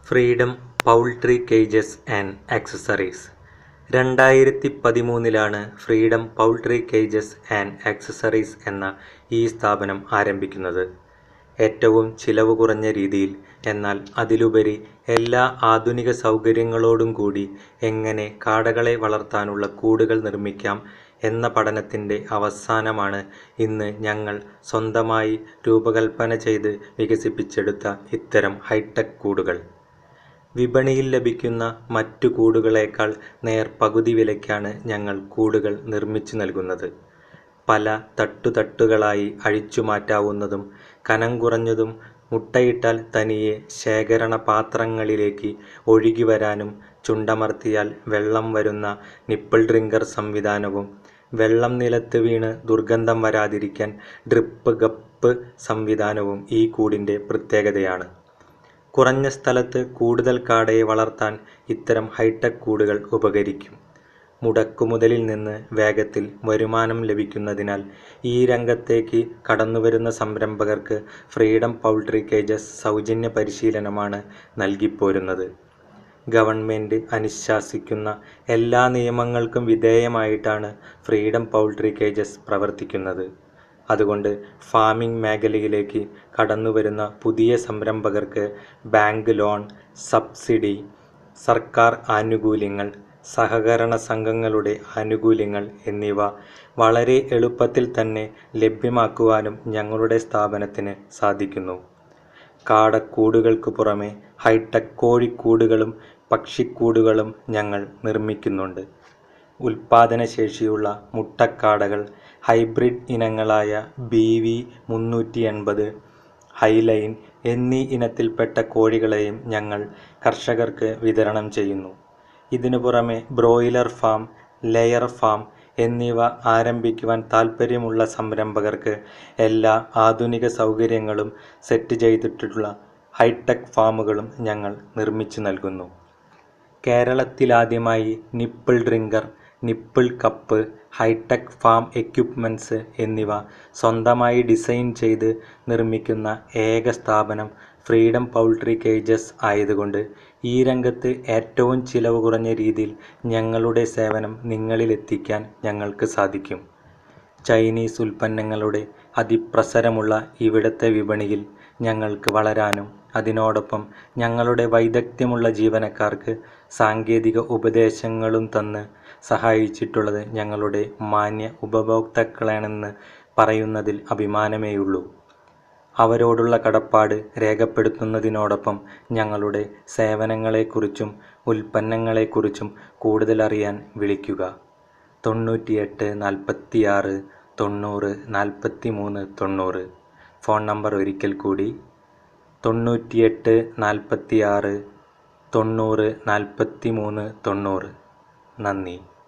freedom poultry cages and accessories രണ്ടായിരത്തി പതിമൂന്നിലാണ് freedom poultry cages and accessories എന്ന ഈ സ്ഥാപനം ആരംഭിക്കുന്നത് ഏറ്റവും ചിലവ് കുറഞ്ഞ രീതിയിൽ എന്നാൽ അതിലുപരി എല്ലാ ആധുനിക സൗകര്യങ്ങളോടും കൂടി എങ്ങനെ കാടകളെ വളർത്താനുള്ള കൂടുകൾ നിർമ്മിക്കാം എന്ന പഠനത്തിൻ്റെ അവസാനമാണ് ഇന്ന് ഞങ്ങൾ സ്വന്തമായി രൂപകൽപ്പന ചെയ്ത് വികസിപ്പിച്ചെടുത്ത ഇത്തരം ഹൈടെക് കൂടുകൾ വിപണിയിൽ ലഭിക്കുന്ന മറ്റു കൂടുകളേക്കാൾ നേർ പകുതി വിലയ്ക്കാണ് ഞങ്ങൾ കൂടുകൾ നിർമ്മിച്ചു നൽകുന്നത് പല തട്ടുതട്ടുകളായി അഴിച്ചു മാറ്റാവുന്നതും കനം കുറഞ്ഞതും മുട്ടയിട്ടാൽ തനിയെ ശേഖരണ പാത്രങ്ങളിലേക്ക് ഒഴുകി വരാനും ചുണ്ടമർത്തിയാൽ വെള്ളം വരുന്ന നിപ്പിൾ ഡ്രിങ്കർ സംവിധാനവും വെള്ളം നിലത്ത് വീണ് ദുർഗന്ധം വരാതിരിക്കാൻ ഡ്രിപ്പ് ഗപ്പ് സംവിധാനവും ഈ കൂടിൻ്റെ പ്രത്യേകതയാണ് കുറഞ്ഞ സ്ഥലത്ത് കൂടുതൽ കാടയെ വളർത്താൻ ഇത്തരം ഹൈടെക് കൂടുകൾ ഉപകരിക്കും മുടക്കുമുതലിൽ നിന്ന് വേഗത്തിൽ വരുമാനം ലഭിക്കുന്നതിനാൽ ഈ രംഗത്തേക്ക് കടന്നുവരുന്ന സംരംഭകർക്ക് ഫ്രീഡം പൗൾട്രി കേജസ് സൗജന്യ പരിശീലനമാണ് നൽകിപ്പോരുന്നത് ഗവൺമെൻറ് അനുശാസിക്കുന്ന എല്ലാ നിയമങ്ങൾക്കും വിധേയമായിട്ടാണ് ഫ്രീഡം പൗൾട്രി കേജസ് പ്രവർത്തിക്കുന്നത് അതുകൊണ്ട് ഫാമിംഗ് മേഖലയിലേക്ക് കടന്നുവരുന്ന പുതിയ സംരംഭകർക്ക് ബാങ്ക് ലോൺ സബ്സിഡി സർക്കാർ ആനുകൂല്യങ്ങൾ സഹകരണ സംഘങ്ങളുടെ ആനുകൂല്യങ്ങൾ എന്നിവ വളരെ എളുപ്പത്തിൽ തന്നെ ലഭ്യമാക്കുവാനും ഞങ്ങളുടെ സ്ഥാപനത്തിന് സാധിക്കുന്നു കാടക്കൂടുകൾക്ക് പുറമെ ഹൈടെക് കോഴിക്കൂടുകളും പക്ഷിക്കൂടുകളും ഞങ്ങൾ നിർമ്മിക്കുന്നുണ്ട് ഉൽപാദനശേഷിയുള്ള മുട്ടക്കാടകൾ ഹൈബ്രിഡ് ഇനങ്ങളായ ബി വി മുന്നൂറ്റി എൺപത് ഹൈലൈൻ എന്നീ ഇനത്തിൽപ്പെട്ട കോഴികളെയും ഞങ്ങൾ കർഷകർക്ക് വിതരണം ചെയ്യുന്നു ഇതിനു പുറമെ ബ്രോയിലർ ഫാം ലെയർ ഫാം എന്നിവ ആരംഭിക്കുവാൻ താൽപ്പര്യമുള്ള സംരംഭകർക്ക് എല്ലാ ആധുനിക സൗകര്യങ്ങളും സെറ്റ് ചെയ്തിട്ടുള്ള ഹൈടെക് ഫാമുകളും ഞങ്ങൾ നിർമ്മിച്ചു നൽകുന്നു കേരളത്തിലാദ്യമായി nipple drinker nipple cup hi tech farm equipments എന്നിവ സ്വന്തമായി ഡിസൈൻ ചെയ്ത് നിർമ്മിക്കുന്ന ഏക സ്ഥാപനം ഫ്രീഡം പൗൾട്രി കേജസ് ആയതുകൊണ്ട് ഈ രംഗത്ത് ഏറ്റവും ചിലവ് കുറഞ്ഞ രീതിയിൽ ഞങ്ങളുടെ സേവനം നിങ്ങളിലെത്തിക്കാൻ ഞങ്ങൾക്ക് സാധിക്കും ചൈനീസ് ഉൽപ്പന്നങ്ങളുടെ അതിപ്രസരമുള്ള ഇവിടുത്തെ വിപണിയിൽ ഞങ്ങൾക്ക് വളരാനും അതിനോടൊപ്പം ഞങ്ങളുടെ വൈദഗ്ധ്യമുള്ള ജീവനക്കാർക്ക് സാങ്കേതിക ഉപദേശങ്ങളും തന്ന് സഹായിച്ചിട്ടുള്ളത് ഞങ്ങളുടെ മാന്യ ഉപഭോക്താക്കളാണെന്ന് പറയുന്നതിൽ അഭിമാനമേയുള്ളൂ അവരോടുള്ള കടപ്പാട് രേഖപ്പെടുത്തുന്നതിനോടൊപ്പം ഞങ്ങളുടെ സേവനങ്ങളെക്കുറിച്ചും ഉൽപ്പന്നങ്ങളെക്കുറിച്ചും കൂടുതലറിയാൻ വിളിക്കുക തൊണ്ണൂറ്റിയെട്ട് നാൽപ്പത്തിയാറ് തൊണ്ണൂറ് നാൽപ്പത്തി മൂന്ന് തൊണ്ണൂറ് ഫോൺ നമ്പർ ഒരിക്കൽ കൂടി തൊണ്ണൂറ്റിയെട്ട് നാൽപ്പത്തിയാറ് തൊണ്ണൂറ് നാൽപ്പത്തി മൂന്ന് തൊണ്ണൂറ് നന്ദി